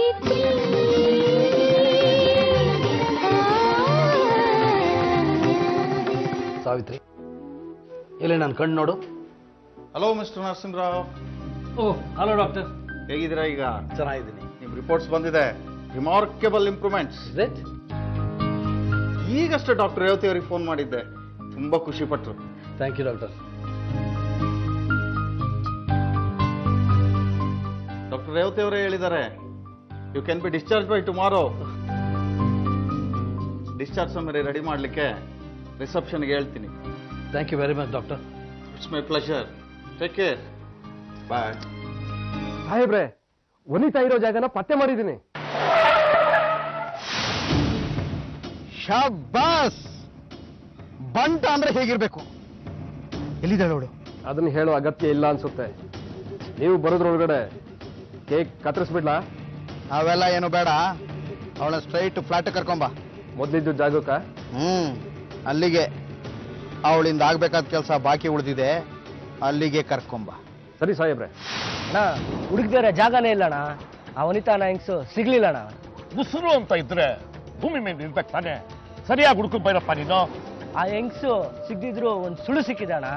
ಪ್ರೀತಿ ಸಾವಿತ್ರಿ ಎಲ್ಲಿ ನನ್ನ ಕಣ್ಣು ನೋಡು hello mister Narasimharao oh hello doctor ಹೇಗಿದ್ದೀರಾ ಈಗ ಚೆನ್ನಾಗಿದ್ದೀನಿ ನಿಮ್ ರಿಪೋರ್ಟ್ಸ್ ಬಂದಿದೆ ರಿಮಾರ್ಕೆಬಲ್ ಇಂಪ್ರೂವ್ಮೆಂಟ್ಸ್ ಇಸ್ ಈಗಷ್ಟೇ ಡಾಕ್ಟರ್ ರೇವತಿ ಅವರಿಗೆ ಫೋನ್ ಮಾಡಿದ್ದೆ ತುಂಬಾ ಖುಷಿ ಪಟ್ರು thank you doctor doctor Revathi ಅವರೇ ಹೇಳಿದ್ದಾರೆ you can be discharge by tomorrow discharge ಸಮಯ ರೆಡಿ ಮಾಡಲಿಕ್ಕೆ ರಿಸೆಪ್ಷನ್ಗೆ ಹೇಳ್ತೀನಿ thank you very much doctor it's my pleasure take care bye ಸಾಹೇಬ್ರೆ ವನಿತಾ ಇರೋ ಜಾಗನ ಪತ್ತೆ ಮಾಡಿದ್ದೀನಿ ಶಬಾಸ್ ಬಂಟ ಅಂದ್ರೆ ಹೇಗಿರ್ಬೇಕು ಎಲ್ಲಿದ್ದಾಳೆ ಅವಳು ಅದನ್ನ ಹೇಳೋ ಅಗತ್ಯ ಇಲ್ಲ ಅನ್ಸುತ್ತೆ ನೀವು ಬರೋದ್ರೊಳಗಡೆ ಕೇಕ್ ಕತ್ತರಿಸ್ಬಿಡ್ಲಾ ಅವೆಲ್ಲ ಏನು ಬೇಡ ಅವಳ ಸ್ಟ್ರೈಟ್ ಫ್ಲಾಟ್ ಕರ್ಕೊಂಬ ಮೊದ್ಲಿದ್ದು ಜಾಗಕ್ಕ ಹ್ಮ್ ಅಲ್ಲಿಗೆ ಅವಳಿಂದ ಆಗ್ಬೇಕಾದ ಕೆಲಸ ಬಾಕಿ ಉಳಿದಿದೆ ಅಲ್ಲಿಗೆ ಕರ್ಕೊಂಬ ಸರಿ ಸಾಹೇಬ್ರೆ ಅಣ್ಣ ಹುಡುಕ್ದಿರ ಜಾಗನೇ ಇಲ್ಲಣ್ಣ ಆ ವನಿತಾನ ಹೆಂಗ್ಸು ಸಿಗ್ಲಿಲ್ಲಣ್ಣ ಉಸಿರು ಅಂತ ಇದ್ರೆ ಭೂಮಿ ಮೇಲೆ ನಿಲ್ಬೇಕು ತಾನೆ ಸರಿಯಾಗಿ ಹುಡುಕು ಬೈರಪ್ಪ ನೀನು ಆ ಹೆಂಗ್ಸು ಸಿಗ್ದಿದ್ರು ಒಂದು ಸುಳ್ಳು ಸಿಕ್ಕಿದಣ್ಣ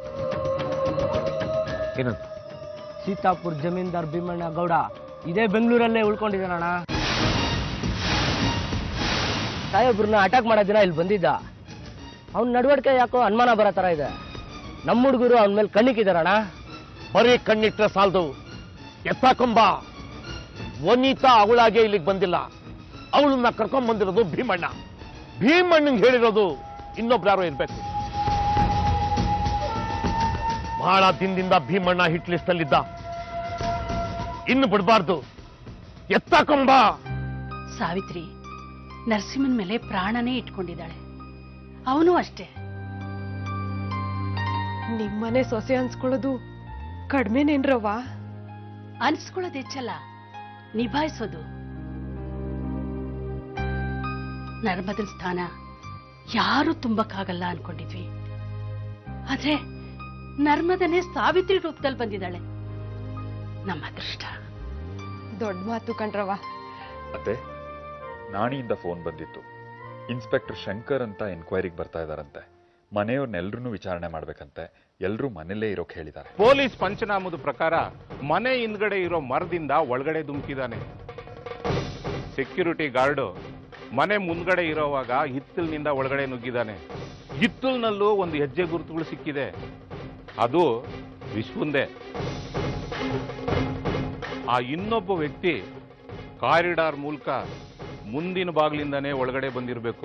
ಏನಂತ ಸೀತಾಪುರ್ ಜಮೀನ್ದಾರ್ ಭೀಮಣ್ಣ ಗೌಡ ಇದೇ ಬೆಂಗಳೂರಲ್ಲೇ ಉಳ್ಕೊಂಡಿದ್ದಾನಣ್ಣ ಸಾಹೇಬ್ರನ್ನ ಅಟ್ಯಾಕ್ ಮಾಡೋ ದಿನ ಇಲ್ಲಿ ಬಂದಿದ್ದ ಅವ್ನ ನಡವಳಿಕೆ ಯಾಕೋ ಅನುಮಾನ ಬರೋ ಥರ ಇದೆ ನಮ್ಮ ಹುಡುಗರು ಅವನ ಮೇಲೆ ಕಣ್ಣಿಕ್ಕಿದಾರಣ್ಣ ಬರೀ ಕಣ್ಣಿಟ್ರೆ ಸಾಲದು ಎತ್ತಾಕೊಂಬ ವನಿತಾ ಅವಳಾಗೆ ಇಲ್ಲಿಗೆ ಬಂದಿಲ್ಲ ಅವಳನ್ನ ಕರ್ಕೊಂಡ್ ಬಂದಿರೋದು ಭೀಮಣ್ಣ ಭೀಮಣ್ಣಂಗೆ ಹೇಳಿರೋದು ಇನ್ನೊಬ್ರು ಯಾರೋ ಇರ್ಬೇಕು ಬಹಳ ದಿನದಿಂದ ಭೀಮಣ್ಣ ಹಿಟ್ ಲಿಸ್ಟ್ ಅಲ್ಲಿದ್ದ ಇನ್ನು ಬಿಡಬಾರ್ದು ಎತ್ತಾಕೊಂಬ ಸಾವಿತ್ರಿ ನರಸಿಂಹನ್ ಮೇಲೆ ಪ್ರಾಣನೇ ಇಟ್ಕೊಂಡಿದ್ದಾಳೆ ಅವನು ಅಷ್ಟೇ ನಿಮ್ಮನೆ ಸೊಸೆ ಅನ್ಸ್ಕೊಳ್ಳೋದು ಕಡ್ಮೆನೇನ್ರವ್ವ ಅನ್ಸ್ಕೊಳ್ಳೋದು ಹೆಚ್ಚಲ್ಲ ನಿಭಾಯಿಸೋದು ನರ್ಮದನ್ ಸ್ಥಾನ ಯಾರು ತುಂಬಕ್ಕಾಗಲ್ಲ ಅನ್ಕೊಂಡಿದ್ವಿ ಆದ್ರೆ ನರ್ಮದನೇ ಸಾವಿತ್ರಿ ರೂಪದಲ್ಲಿ ಬಂದಿದ್ದಾಳೆ ನಮ್ಮ ಅದೃಷ್ಟ ದೊಡ್ಡ ಮಾತು ಕಣ್ರವ್ವ ಅತ್ತೆ ನಾಣಿಯಿಂದ ಫೋನ್ ಬಂದಿತ್ತು ಇನ್ಸ್ಪೆಕ್ಟರ್ ಶಂಕರ್ ಅಂತ ಎನ್ಕ್ವೈರಿಗೆ ಬರ್ತಾ ಇದಾರಂತೆ ಮನೆಯವ್ರನ್ನೆಲ್ಲರೂ ವಿಚಾರಣೆ ಮಾಡ್ಬೇಕಂತೆ ಎಲ್ಲರೂ ಮನೇಲೇ ಇರೋಕ್ ಹೇಳಿದ್ದಾರೆ ಪೊಲೀಸ್ ಪಂಚನಾಮದ ಪ್ರಕಾರ ಮನೆ ಹಿಂದ್ಗಡೆ ಇರೋ ಮರದಿಂದ ಒಳಗಡೆ ಧುಮುಕಿದಾನೆ ಸೆಕ್ಯೂರಿಟಿ ಗಾರ್ಡು ಮನೆ ಮುಂದ್ಗಡೆ ಇರೋವಾಗ ಹಿತ್ತಲಿನಿಂದ ಒಳಗಡೆ ನುಗ್ಗಿದಾನೆ ಹಿತ್ತಲ್ನಲ್ಲೂ ಒಂದು ಹೆಜ್ಜೆ ಗುರುತುಗಳು ಸಿಕ್ಕಿದೆ ಅದು ವಿಶ್ವಂದೇ ಆ ಇನ್ನೊಬ್ಬ ವ್ಯಕ್ತಿ ಕಾರಿಡಾರ್ ಮೂಲಕ ಮುಂದಿನ ಬಾಗಿಲಿಂದಾನೇ ಒಳಗಡೆ ಬಂದಿರಬೇಕು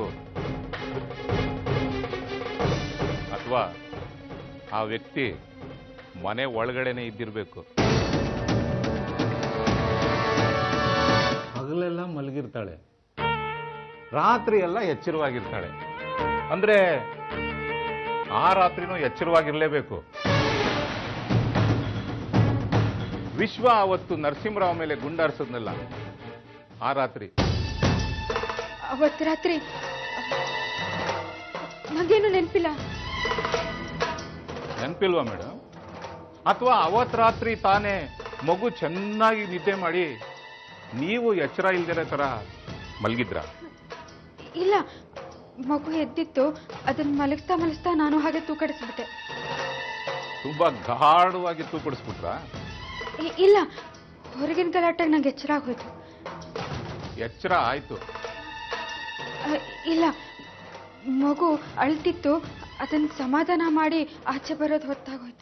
ಅಥವಾ ಆ ವ್ಯಕ್ತಿ ಮನೆ ಒಳಗಡೆನೆ ಇದ್ದಿರ್ಬೇಕು ಹಗಲೆಲ್ಲ ಮಲಗಿರ್ತಾಳೆ ರಾತ್ರಿ ಎಲ್ಲ ಎಚ್ಚರವಾಗಿರ್ತಾಳೆ ಅಂದ್ರೆ ಆ ರಾತ್ರಿನೂ ಎಚ್ಚರವಾಗಿರ್ಲೇಬೇಕು ವಿಶ್ವ ಅವತ್ತು ನರಸಿಂಹರಾವ್ ಮೇಲೆ ಗುಂಡಾರಿಸದ್ನಲ್ಲ ಆ ರಾತ್ರಿ ಅವತ್ತು ರಾತ್ರಿ ನಂಗೇನು ನೆನಪಿಲ್ಲ ನೆನಪಿಲ್ವಾ ಮೇಡಮ್ ಅಥವಾ ಅವತ್ ರಾತ್ರಿ ತಾನೇ ಮಗು ಚೆನ್ನಾಗಿ ನಿದ್ದೆ ಮಾಡಿ ನೀವು ಎಚ್ಚರ ಇಲ್ದಿರೋ ತರ ಮಲಗಿದ್ರ ಇಲ್ಲ ಮಗು ಎದ್ದಿತ್ತು ಅದನ್ನ ಮಲಗಿಸ್ತಾ ಮಲಗಿಸ್ತಾ ನಾನು ಹಾಗೆ ತೂಕಡಿಸ್ಬಿಟ್ಟೆ ತುಂಬಾ ಗಾಢವಾಗಿ ತೂಕಡಿಸ್ಬಿಟ್ರ ಇ- ಇಲ್ಲ ಹೊರಗಿನ ಗಲಾಟೆಗೆ ನಂಗೆ ಎಚ್ಚರ ಆಗೋಯ್ತು ಎಚ್ಚರ ಆಯ್ತು ಅ, ಇಲ್ಲ ಮಗು ಅಳ್ತಿತ್ತು ಅದನ್ನ ಸಮಾಧಾನ ಮಾಡಿ ಆಚೆ ಬರೋದು ಹೊತ್ತಾಗೋಯ್ತು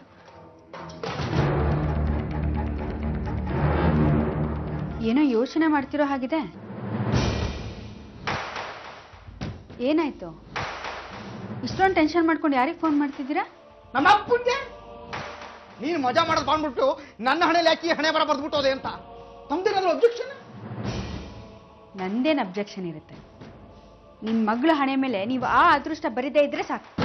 ಏನೋ ಯೋಚನೆ ಮಾಡ್ತಿರೋ ಹಾಗಿದೆ ಏನಾಯ್ತು ಇಷ್ಟೊಂದು ಟೆನ್ಷನ್ ಮಾಡ್ಕೊಂಡು ಯಾರಿಗೆ ಫೋನ್ ಮಾಡ್ತಿದ್ದೀರಾ ನಮ್ಮ ಅಪ್ಪಂಗೆ ನೀನು ಮಜಾ ಮಾಡೋದು ಬಂದ್ಬಿಟ್ಟು ನನ್ನ ಹಣೆಯಲ್ಲಿ ಹಾಕಿ ಹಣೆ ಬರ ಬರ್ದ್ಬಿಟ್ಟೋದೆ ಅಂತ ತಮ್ದೇನಾದ್ರು ಅಬ್ಜೆಕ್ಷನ್ ನಂದೇನು ಅಬ್ಜೆಕ್ಷನ್ ಇರುತ್ತೆ ನಿಮ್ಮ ಮಗಳ ಹಣೆ ಮೇಲೆ ನೀವು ಆ ಅದೃಷ್ಟ ಬರಿದೇ ಇದ್ರೆ ಸಾಕು